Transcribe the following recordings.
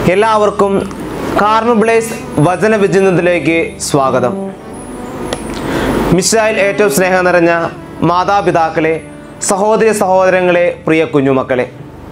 എല്ലാവർക്കും കാർമബ്ലേസ് വചന വിചിന്തനത്തിലേക്ക് സ്വാഗതം മിസ്സായിൽ ഏറ്റവും സ്നേഹം നിറഞ്ഞ മാതാപിതാക്കളെ സഹോദരി സഹോദരങ്ങളെ പ്രിയ കുഞ്ഞുമക്കളെ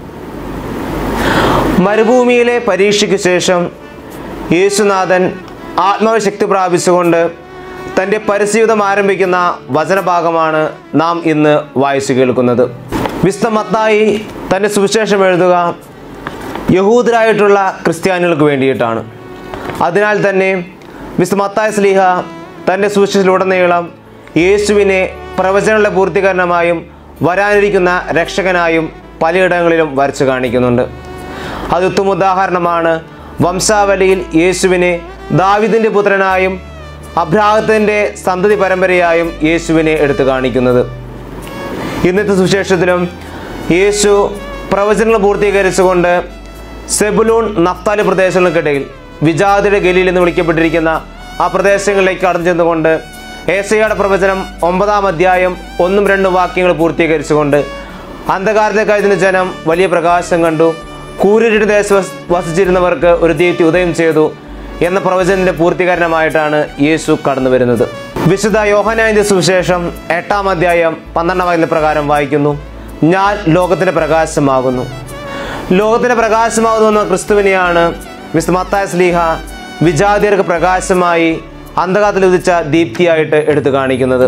മരുഭൂമിയിലെ പരീക്ഷയ്ക്ക് ശേഷം യേശുനാഥൻ ആത്മശക്തി പ്രാപിച്ചുകൊണ്ട് തൻ്റെ പരിശീവിതം ആരംഭിക്കുന്ന വചനഭാഗമാണ് നാം ഇന്ന് വായിച്ചു കേൾക്കുന്നത് വിസ്ത മത്തായി തൻ്റെ സുവിശേഷം എഴുതുക യഹൂദരായിട്ടുള്ള ക്രിസ്ത്യാനികൾക്ക് വേണ്ടിയിട്ടാണ് അതിനാൽ തന്നെ വിസ്ത മത്തായ സ്ലീഹ തൻ്റെ സുവിശേഷത്തിലുടനീളം യേശുവിനെ പ്രവചനങ്ങളുടെ പൂർത്തീകരണമായും വരാനിരിക്കുന്ന രക്ഷകനായും പലയിടങ്ങളിലും വരച്ചു കാണിക്കുന്നുണ്ട് അത് ഉത്തമ ഉദാഹരണമാണ് വംശാവലിയിൽ യേശുവിനെ ദാവിദിൻ്റെ പുത്രനായും അബ്രാഹത്തിൻ്റെ സന്തതി പരമ്പരയായും യേശുവിനെ എടുത്തു കാണിക്കുന്നത് ഇന്നത്തെ സുവിശേഷത്തിലും യേശു പ്രവചനങ്ങൾ പൂർത്തീകരിച്ചുകൊണ്ട് സെബുലൂൺ നഫ്താലി പ്രദേശങ്ങൾക്കിടയിൽ വിജാതിയുടെ ഗലിയിൽ എന്ന് വിളിക്കപ്പെട്ടിരിക്കുന്ന ആ പ്രദേശങ്ങളിലേക്ക് കടന്നു ചെന്നുകൊണ്ട് ഏസയുടെ പ്രവചനം ഒമ്പതാം അധ്യായം ഒന്നും രണ്ടും വാക്യങ്ങൾ പൂർത്തീകരിച്ചുകൊണ്ട് അന്ധകാരത്തെ കഴിഞ്ഞ ജനം വലിയ പ്രകാശം കണ്ടു കൂരിരുടെ ദേശം വസ്- വസിച്ചിരുന്നവർക്ക് ഒരു ദീപ്തി ഉദയം ചെയ്തു എന്ന പ്രവചനത്തിന്റെ പൂർത്തീകരണമായിട്ടാണ് യേശു കടന്നു വരുന്നത് വിശുദ്ധ യോഹനായന്റെ സുവിശേഷം എട്ടാം അധ്യായം പന്ത്രണ്ടാം വാക്യ പ്രകാരം വായിക്കുന്നു ഞാൻ ലോകത്തിന്റെ പ്രകാശമാകുന്നു ലോകത്തിന്റെ പ്രകാശമാകുന്ന ക്രിസ്തുവിനെയാണ് വിശുദ്ധ മത്തായ സ്ലീഹ വിജാതിയർക്ക് പ്രകാശമായി അന്ധകാരത്തിൽ ഉദിച്ച ദീപ്തിയായിട്ട് എടുത്തു കാണിക്കുന്നത്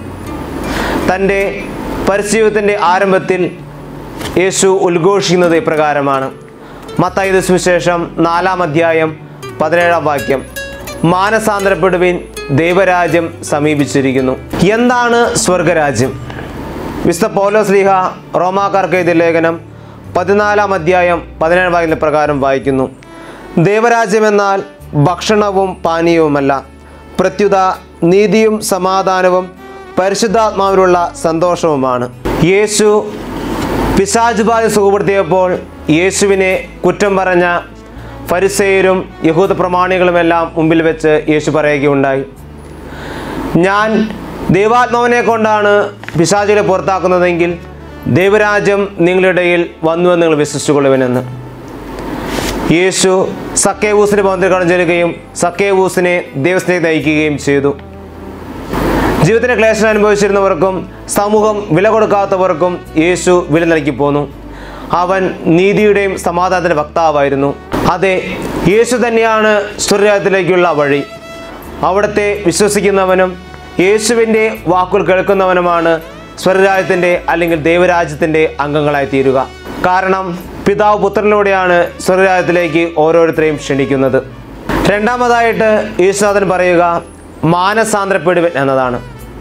തൻ്റെ പരിശീവത്തിൻ്റെ ആരംഭത്തിൽ യേശു ഉദ്ഘോഷിക്കുന്നത് ഇപ്രകാരമാണ് മത്തായത് സുവിശേഷം നാലാം അധ്യായം പതിനേഴാം വാക്യം മാനസാന്തരപ്പെടുവിൻ ദൈവരാജ്യം സമീപിച്ചിരിക്കുന്നു എന്താണ് സ്വർഗരാജ്യം വിശുദ്ധ പൗലോസ് ലീഹ റോമാക്കാർക്ക് എഴുതിയ ലേഖനം പതിനാലാം അധ്യായം പതിനേഴാം വാക്യത്തിന്റെ പ്രകാരം വായിക്കുന്നു ദൈവരാജ്യം എന്നാൽ ഭക്ഷണവും പാനീയവുമല്ല പ്രത്യുത നീതിയും സമാധാനവും പരിശുദ്ധാത്മാവിലുള്ള സന്തോഷവുമാണ് യേശു പിശാജ് ബാധ സുഖപ്പെടുത്തിയപ്പോൾ യേശുവിനെ കുറ്റം പറഞ്ഞ ഫരിസേയരും യഹൂദ പ്രമാണികളുമെല്ലാം മുമ്പിൽ വെച്ച് യേശു പറയുകയുണ്ടായി ഞാൻ ദൈവാത്മാവിനെ കൊണ്ടാണ് പിശാചുകളെ പുറത്താക്കുന്നതെങ്കിൽ ദൈവരാജ്യം നിങ്ങളുടെ ഇടയിൽ വന്നുവെന്ന് നിങ്ങൾ വിശ്വസിച്ചുകൊള്ളുവനെന്ന് യേശു സക്കേവൂസിന്റെ ഭവനത്തിൽ കടന്നു ചെല്ലുകയും സക്കേവൂസിനെ ദൈവസ്ഥയെ നയിക്കുകയും ചെയ്തു ജീവിതത്തിന്റെ ക്ലേശം അനുഭവിച്ചിരുന്നവർക്കും സമൂഹം വില കൊടുക്കാത്തവർക്കും യേശു വില നൽകി പോന്നു അവൻ നീതിയുടെയും സമാധാനത്തിന്റെ വക്താവായിരുന്നു അതെ യേശു തന്നെയാണ് സ്വർഗത്തിലേക്കുള്ള വഴി അവിടുത്തെ വിശ്വസിക്കുന്നവനും യേശുവിൻ്റെ വാക്കുകൾ കേൾക്കുന്നവനുമാണ് സ്വർഗരാജ്യത്തിൻ്റെ അല്ലെങ്കിൽ ദൈവരാജ്യത്തിൻ്റെ അംഗങ്ങളായി തീരുക കാരണം പിതാവ് പുത്രനിലൂടെയാണ് സ്വർഗരാജ്യത്തിലേക്ക് ഓരോരുത്തരെയും ക്ഷണിക്കുന്നത് രണ്ടാമതായിട്ട് യേശുനാഥൻ പറയുക മാനസാന്തരപ്പെടുവൻ എന്നതാണ്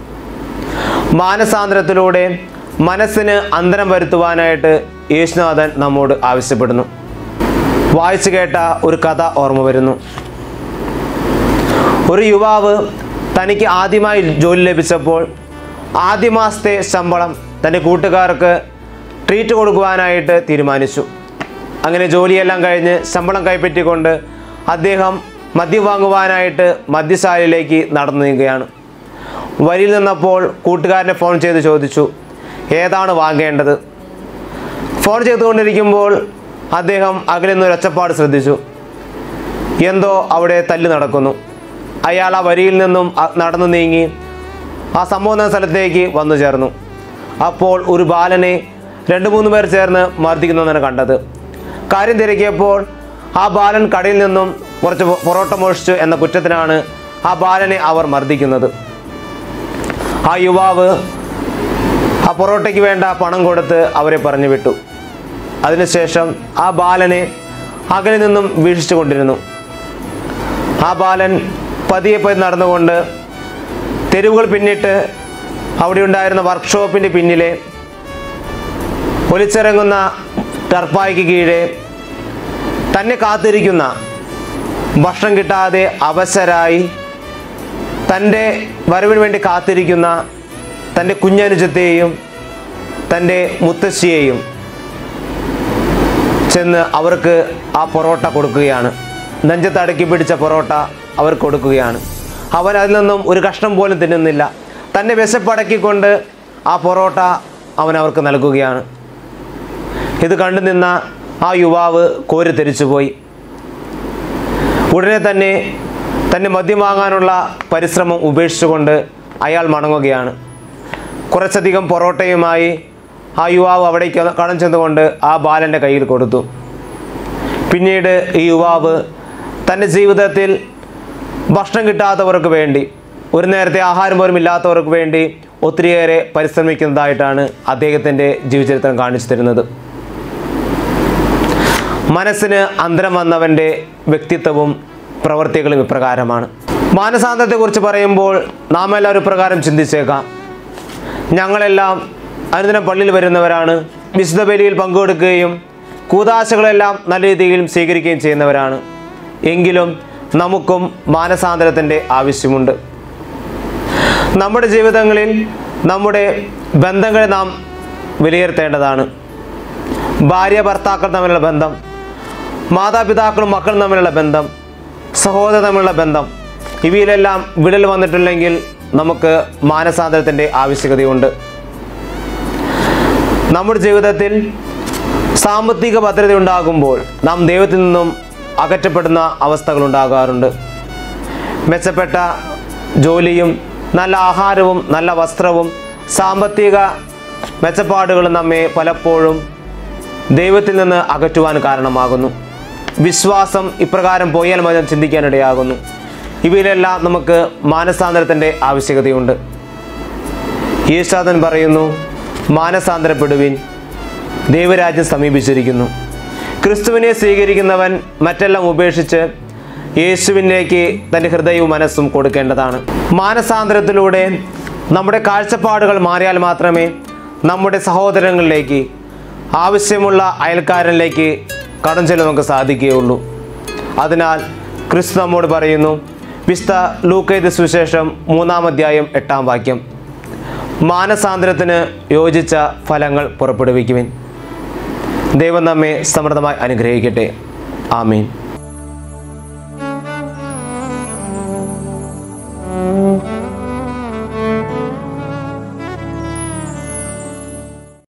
മാനസാന്തരത്തിലൂടെ മനസ്സിന് അന്തരം വരുത്തുവാനായിട്ട് യേശുനാഥൻ നമ്മോട് ആവശ്യപ്പെടുന്നു വായിച്ചു കേട്ട ഒരു കഥ ഓർമ്മ വരുന്നു ഒരു യുവാവ് തനിക്ക് ആദ്യമായി ജോലി ലഭിച്ചപ്പോൾ ആദ്യ മാസത്തെ ശമ്പളം തൻ്റെ കൂട്ടുകാർക്ക് ട്രീറ്റ് കൊടുക്കുവാനായിട്ട് തീരുമാനിച്ചു അങ്ങനെ ജോലിയെല്ലാം കഴിഞ്ഞ് ശമ്പളം കൈപ്പറ്റിക്കൊണ്ട് അദ്ദേഹം മദ്യം വാങ്ങുവാനായിട്ട് മദ്യശാലയിലേക്ക് നടന്നു നീങ്ങുകയാണ് വരിയിൽ നിന്നപ്പോൾ കൂട്ടുകാരനെ ഫോൺ ചെയ്ത് ചോദിച്ചു ഏതാണ് വാങ്ങേണ്ടത് ഫോൺ ചെയ്തുകൊണ്ടിരിക്കുമ്പോൾ അദ്ദേഹം അകലെ നിന്ന് ഒരു ഒച്ചപ്പാട് ശ്രദ്ധിച്ചു എന്തോ അവിടെ തല്ല് നടക്കുന്നു അയാൾ ആ വരിയിൽ നിന്നും അ- നടന്നു നീങ്ങി ആ സംഭവം നടന്ന സ്ഥലത്തേക്ക് വന്നു ചേർന്നു അപ്പോൾ ഒരു ബാലനെ രണ്ട് മൂന്ന് പേർ ചേർന്ന് മർദ്ദിക്കുന്നതാണ് കണ്ടത് കാര്യം തിരക്കിയപ്പോൾ ആ ബാലൻ കടയിൽ നിന്നും കുറച്ച് പൊ- പൊറോട്ട മോഷിച്ചു എന്ന കുറ്റത്തിനാണ് ആ ബാലനെ അവർ മർദ്ദിക്കുന്നത് ആ യുവാവ് ആ പൊറോട്ടയ്ക്ക് വേണ്ട പണം കൊടുത്ത് അവരെ പറഞ്ഞു വിട്ടു അതിനുശേഷം ആ ബാലനെ അകലിൽ നിന്നും വീക്ഷിച്ചു കൊണ്ടിരുന്നു ആ ബാലൻ പതിയെ പതി നടന്നുകൊണ്ട് തെരുവുകൾ പിന്നിട്ട് അവിടെ ഉണ്ടായിരുന്ന വർക്ക്ഷോപ്പിൻ്റെ പിന്നിലെ ഒലിച്ചിറങ്ങുന്ന ടർപ്പായ്ക്ക് കീഴെ തന്നെ കാത്തിരിക്കുന്ന ഭക്ഷണം കിട്ടാതെ അവശരായി തൻ്റെ വരവിന് വേണ്ടി കാത്തിരിക്കുന്ന തൻ്റെ കുഞ്ഞനുജത്തെയും തൻ്റെ മുത്തശ്ശിയെയും ചെന്ന് അവർക്ക് ആ പൊറോട്ട കൊടുക്കുകയാണ് നെഞ്ചത്ത് അടക്കി പിടിച്ച പൊറോട്ട അവർ കൊടുക്കുകയാണ് അവൻ അതിൽ നിന്നും ഒരു കഷ്ണം പോലും തിന്നുന്നില്ല തൻ്റെ വിശപ്പടക്കിക്കൊണ്ട് ആ പൊറോട്ട അവൻ അവർക്ക് നൽകുകയാണ് ഇത് കണ്ടു നിന്ന ആ യുവാവ് കോരി തെരിച്ചുപോയി ഉടനെ തന്നെ തന്നെ മദ്യം വാങ്ങാനുള്ള പരിശ്രമം ഉപേക്ഷിച്ചുകൊണ്ട് അയാൾ മടങ്ങുകയാണ് കുറച്ചധികം പൊറോട്ടയുമായി ആ യുവാവ് അവിടേക്ക് കടം ചെന്നുകൊണ്ട് ആ ബാലൻ്റെ കയ്യിൽ കൊടുത്തു പിന്നീട് ഈ യുവാവ് തൻ്റെ ജീവിതത്തിൽ ഭക്ഷണം കിട്ടാത്തവർക്ക് വേണ്ടി ഒരു നേരത്തെ ആഹാരം പോലും ഇല്ലാത്തവർക്ക് വേണ്ടി ഒത്തിരിയേറെ പരിശ്രമിക്കുന്നതായിട്ടാണ് അദ്ദേഹത്തിൻ്റെ ജീവചരിത്രം കാണിച്ചു തരുന്നത് മനസ്സിന് അന്തരം വന്നവൻ്റെ വ്യക്തിത്വവും പ്രവൃത്തികളും ഇപ്രകാരമാണ് മാനസാന്തരത്തെക്കുറിച്ച് പറയുമ്പോൾ നാം എല്ലാവരും ഇപ്രകാരം ചിന്തിച്ചേക്കാം ഞങ്ങളെല്ലാം അനുദിനം പള്ളിയിൽ വരുന്നവരാണ് വിശുദ്ധ ബലിയിൽ പങ്കെടുക്കുകയും കൂതാശകളെല്ലാം നല്ല രീതിയിൽ സ്വീകരിക്കുകയും ചെയ്യുന്നവരാണ് എങ്കിലും നമുക്കും മാനസാന്തരത്തിൻ്റെ ആവശ്യമുണ്ട് നമ്മുടെ ജീവിതങ്ങളിൽ നമ്മുടെ ബന്ധങ്ങളെ നാം വിലയിരുത്തേണ്ടതാണ് ഭാര്യ ഭർത്താക്കൾ തമ്മിലുള്ള ബന്ധം മാതാപിതാക്കളും മക്കളും തമ്മിലുള്ള ബന്ധം സഹോദരർ തമ്മിലുള്ള ബന്ധം ഇവയിലെല്ലാം വിടൽ വന്നിട്ടില്ലെങ്കിൽ നമുക്ക് മാനസാന്തരത്തിൻ്റെ ആവശ്യകതയുണ്ട് നമ്മുടെ ജീവിതത്തിൽ സാമ്പത്തിക ഭദ്രത ഉണ്ടാകുമ്പോൾ നാം ദൈവത്തിൽ നിന്നും അകറ്റപ്പെടുന്ന അവസ്ഥകൾ ഉണ്ടാകാറുണ്ട് മെച്ചപ്പെട്ട ജോലിയും നല്ല ആഹാരവും നല്ല വസ്ത്രവും സാമ്പത്തിക മെച്ചപ്പാടുകളും നമ്മെ പലപ്പോഴും ദൈവത്തിൽ നിന്ന് അകറ്റുവാൻ കാരണമാകുന്നു വിശ്വാസം ഇപ്രകാരം പോയാൽ മതി എന്ന് ചിന്തിക്കാനിടയാകുന്നു ഇവയിലെല്ലാം നമുക്ക് മാനസാന്തരത്തിൻ്റെ ആവശ്യകതയുണ്ട് യേശാദൻ പറയുന്നു മാനസാന്തരപ്പെടുവിൻ ദൈവരാജ്യം സമീപിച്ചിരിക്കുന്നു ക്രിസ്തുവിനെ സ്വീകരിക്കുന്നവൻ മറ്റെല്ലാം ഉപേക്ഷിച്ച് യേശുവിലേക്ക് തൻ്റെ ഹൃദയവും മനസ്സും കൊടുക്കേണ്ടതാണ് മാനസാന്തരത്തിലൂടെ നമ്മുടെ കാഴ്ചപ്പാടുകൾ മാറിയാൽ മാത്രമേ നമ്മുടെ സഹോദരങ്ങളിലേക്ക് ആവശ്യമുള്ള അയൽക്കാരനിലേക്ക് കടം ചെല്ലാൻ നമുക്ക് സാധിക്കുകയുള്ളൂ അതിനാൽ ക്രിസ്തു നമ്മോട് പറയുന്നു വിശുദ്ധ ലൂക്കൈത സുവിശേഷം മൂന്നാം അധ്യായം എട്ടാം വാക്യം മാനസാന്തരത്തിന് യോജിച്ച ഫലങ്ങൾ പുറപ്പെടുവിക്കുവിൻ ദൈവം നമ്മെ സമൃദ്ധമായി അനുഗ്രഹിക്കട്ടെ ആമീൻ